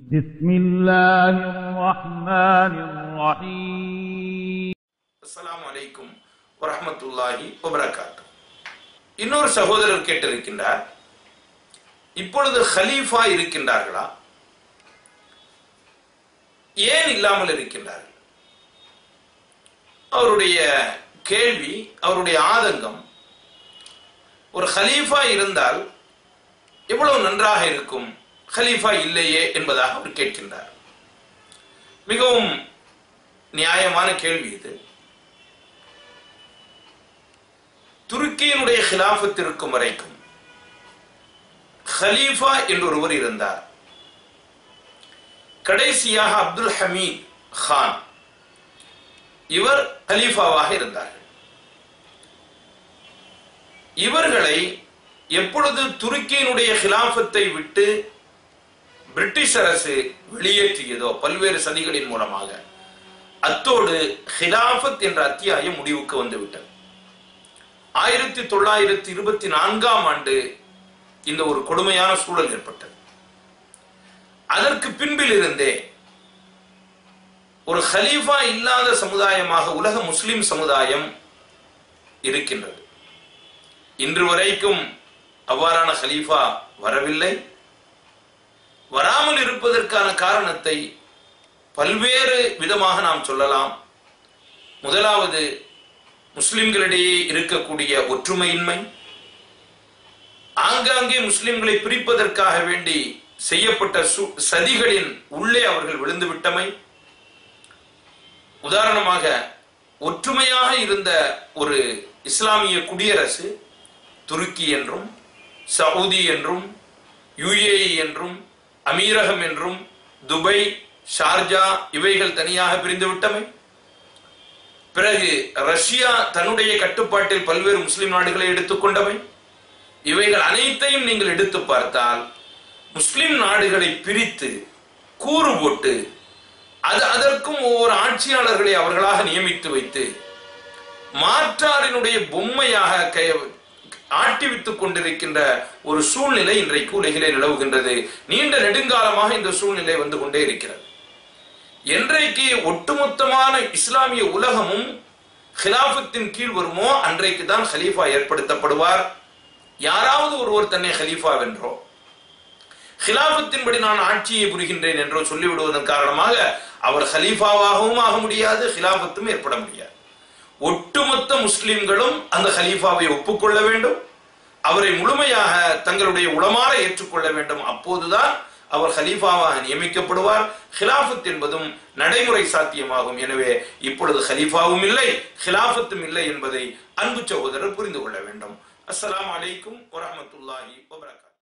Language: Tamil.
بسم الله الرحمن الرحيم அஸ்ஸலாமு அலைக்கும் வரஹ்மத்துல்லாஹி வபரகாத்து இன்னொரு சகோதரர் கேட்டிருக்கின்றார் இப்பொழுது ஹலீஃபா இருக்கின்றார்களா ஏன் இல்லாமல் இருக்கின்றார்கள் அவருடைய கேள்வி அவருடைய ஆதங்கம் ஒரு ஹலீஃபா இருந்தால் எவ்வளவு நன்றாக இருக்கும் ஹலீஃபா இல்லையே என்பதாக அவர் கேட்கின்றார் மிகவும் நியாயமான கேள்வி இது துருக்கியினுடைய ஹிலாஃபத் இருக்கும் வரைக்கும் ஹலீஃபா என்று ஒருவர் இருந்தார் கடைசியாக அப்துல் ஹமீத் கான் இவர் ஹலீஃபாவாக இருந்தார்கள் இவர்களை எப்பொழுது துருக்கியினுடைய ஹிலாஃபத்தை விட்டு பிரிட்டிஷ் அரசு வெளியேற்றியதோ பல்வேறு சதிகளின் மூலமாக அத்தோடு ஹிலாஃபத் என்ற அத்தியாயம் முடிவுக்கு வந்துவிட்டது ஆயிரத்தி தொள்ளாயிரத்தி இருபத்தி நான்காம் ஆண்டு இந்த ஒரு கொடுமையான சூழல் ஏற்பட்டது அதற்கு பின்பில் இருந்தே ஒரு ஹலீஃபா இல்லாத சமுதாயமாக உலக முஸ்லிம் சமுதாயம் இருக்கின்றது இன்று வரைக்கும் அவ்வாறான ஹலீஃபா வரவில்லை வராமல் இருப்பதற்கான காரணத்தை பல்வேறு விதமாக நாம் சொல்லலாம் முதலாவது முஸ்லிம்களிடையே இருக்கக்கூடிய ஒற்றுமையின்மை ஆங்காங்கே முஸ்லிம்களை பிரிப்பதற்காக வேண்டி செய்யப்பட்ட சு- சதிகளின் உள்ளே அவர்கள் விழுந்து விட்டமை உதாரணமாக ஒற்றுமையாக இருந்த ஒரு இஸ்லாமிய குடியரசு துருக்கி என்றும் சவுதி என்றும் யுஏஇ என்றும் அமீரகம் என்றும் துபை ஷார்ஜா இவைகள் தனியாக பிரிந்து விட்டமை பிறகு ரஷ்யா தன்னுடைய கட்டுப்பாட்டில் பல்வேறு முஸ்லிம் நாடுகளை எடுத்துக்கொண்டவை இவைகள் அனைத்தையும் நீங்கள் எடுத்து பார்த்தால் முஸ்லிம் நாடுகளை பிரித்து கூறு போட்டு அது அதற்கும் ஒவ்வொரு ஆட்சியாளர்களை அவர்களாக நியமித்து வைத்து மாற்றாரினுடைய பொம்மையாக கை- ஆட்டிவித்துக் கொண்டிருக்கின்ற ஒரு சூழ்நிலை இன்றைக்கு உலகிலே நிலவுகின்றது நீண்ட நெடுங்காலமாக இந்த சூழ்நிலை வந்து கொண்டே இருக்கிறது என்றைக்கு ஒட்டுமொத்தமான இஸ்லாமிய உலகமும் ஹிலாஃபத்தின் கீழ் வருமோ அன்றைக்கு தான் ஹலீஃபா ஏற்படுத்தப்படுவார் யாராவது ஒருவர் தன்னை ஹலீஃபா வென்றோ ஹிலாஃபத்தின்படி நான் ஆட்சியை புரிகின்றேன் என்றோ சொல்லிவிடுவதன் காரணமாக அவர் ஹலீஃபாவாகவும் ஆக முடியாது ஹிலாஃபத்தும் ஏற்பட முடியாது ஒட்டுமொத்த முஸ்லிம்களும் அந்த ஹலீஃபாவை ஒப்புக்கொள்ள வேண்டும் அவரை முழுமையாக தங்களுடைய உளமாற ஏற்றுக்கொள்ள வேண்டும் அப்போதுதான் அவர் ஹலீஃபாவாக நியமிக்கப்படுவார் ஹிலாஃபத் என்பதும் நடைமுறை சாத்தியமாகும் எனவே இப்பொழுது ஹலீஃபாவும் இல்லை ஹிலாஃபத்தும் இல்லை என்பதை அன்பு சகோதரர் புரிந்து கொள்ள வேண்டும் அஸ்ஸலாமு அலைக்கும் வரஹ்மத்துல்லாஹி வபரகாத்துஹு